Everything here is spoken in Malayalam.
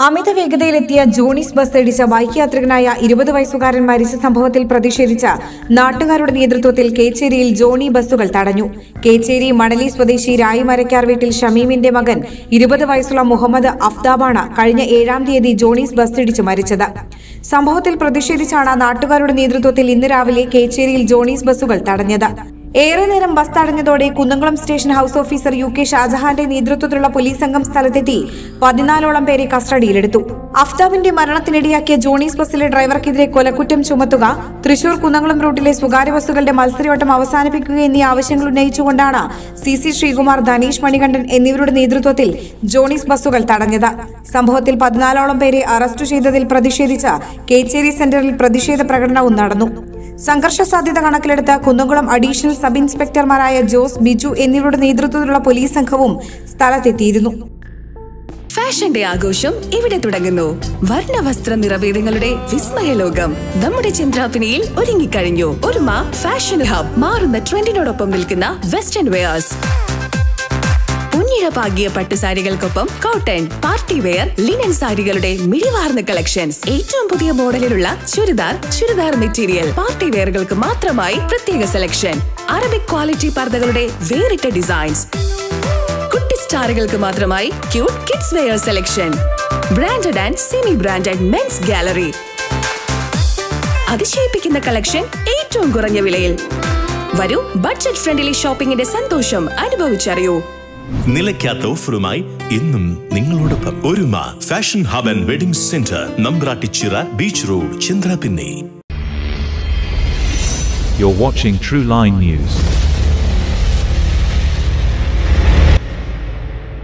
അമിത വേഗതയിലെത്തിയ ജോണീസ് ബസ് ഇടിച്ച ബൈക്ക് യാത്രികനായ ഇരുപത് വയസ്സുകാരൻ മരിച്ച സംഭവത്തിൽ പ്രതിഷേധിച്ച നാട്ടുകാരുടെ നേതൃത്വത്തിൽ കേച്ചേരിയിൽ ജോണി ബസ്സുകൾ തടഞ്ഞു കേച്ചേരി മണലി സ്വദേശി രായിമരക്കാർ വീട്ടിൽ ഷമീമിന്റെ മകൻ ഇരുപത് വയസ്സുള്ള മുഹമ്മദ് അഫ്താബാണ് കഴിഞ്ഞ ഏഴാം തീയതി ജോണീസ് ബസ് ഇടിച്ച് മരിച്ചത് സംഭവത്തിൽ പ്രതിഷേധിച്ചാണ് നാട്ടുകാരുടെ നേതൃത്വത്തിൽ ഇന്ന് രാവിലെ കേച്ചേരിയിൽ ജോണീസ് ബസ്സുകൾ തടഞ്ഞത് ഏറെ നേരം ബസ് തടഞ്ഞതോടെ Kunnamkulam station house officer U K ഷാജഹാന്റെ നേതൃത്വത്തിലുള്ള പോലീസ് സംഘം സ്ഥലത്തെത്തി പതിനാലോളം പേരെ കസ്റ്റഡിയിലെടുത്തു അഫ്താബിന്റെ മരണത്തിനിടയാക്കിയ ജോണീസ് ബസ്സിലെ ഡ്രൈവർക്കെതിരെ കൊലക്കുറ്റം ചുമത്തുക തൃശൂർ കുന്നംകുളം റൂട്ടിലെ സ്വകാര്യ ബസ്സുകളുടെ മത്സരയോട്ടം അവസാനിപ്പിക്കുക എന്നീ ആവശ്യങ്ങൾ ഉന്നയിച്ചുകൊണ്ടാണ് സി സി ശ്രീകുമാർ ധനീഷ് മണികണ്ഠൻ എന്നിവരുടെ നേതൃത്വത്തിൽ ജോണീസ് ബസ്സുകൾ തടഞ്ഞത് സംഭവത്തിൽ പതിനാലോളം പേരെ അറസ്റ്റ് ചെയ്തതിൽ പ്രതിഷേധിച്ച് കേച്ചേരി സെന്ററിൽ പ്രതിഷേധ പ്രകടനവും നടന്നു സംഘർഷ സാധ്യത കണക്കിലെടുത്ത് കുന്നംകുളം അഡീഷണൽ സബ് ഇൻസ്പെക്ടർമാരായ ജോസ് ബിജു എന്നിവരുടെ നേതൃത്വത്തിലുള്ള പോലീസ് സംഘവും സ്ഥലത്തെത്തിയിരുന്നു ഫാഷന്റെ ആഘോഷം ഇവിടെ തുടങ്ങുന്നു വർണ്ണ വസ്ത്ര നിറവേദങ്ങളുടെ വിസ്മയ ലോകം നമ്മുടെ ചന്ദ്രാപിനിയിൽ ഒരുങ്ങിക്കഴിഞ്ഞു ഒരുമ ഫാഷൻ ഹബ് മാറുന്ന ട്രെൻഡിനോടൊപ്പം നിൽക്കുന്ന വെസ്റ്റേൺ വെയേഴ്സ് പുന്നിഴപാകിയ പട്ടുസാരികൾക്കൊപ്പം കോട്ടൺ പാർട്ടി വെയർ ലിനൻ സാരികളുടെ മിഴിവാർന്ന കളക്ഷൻസ് ഏറ്റവും പുതിയ മോഡലിലുള്ള ചുരിദാർ ചുരിദാർ മെറ്റീരിയൽ പാർട്ടി വെയറുകൾക്ക് മാത്രമായി പ്രത്യേക സെലക്ഷൻ അറബിക് ക്വാളിറ്റി പർദ്ദകളുടെ വേറിട്ട ഡിസൈൻസ് കുട്ടി സ്റ്റാറുകൾക്ക് മാത്രമായി cute kids wear selection branded and semi branded men's gallery അതിശയിപ്പിക്കുന്ന കളക്ഷൻ ഏറ്റവും കുറഞ്ഞ വിലയിൽ വരൂ ബഡ്ജറ്റ് ഫ്രണ്ട്ലി ഷോപ്പിംഗിന്റെ സന്തോഷം അനുഭവിച്ചറിയൂ നിലയ്ക്കാത്ത ഓഫറുമായി ഇന്നും നിങ്ങളോടൊപ്പം Oruma fashion hub and wedding centre Nambrattichira beach road Chandrapinni You're watching True Line News.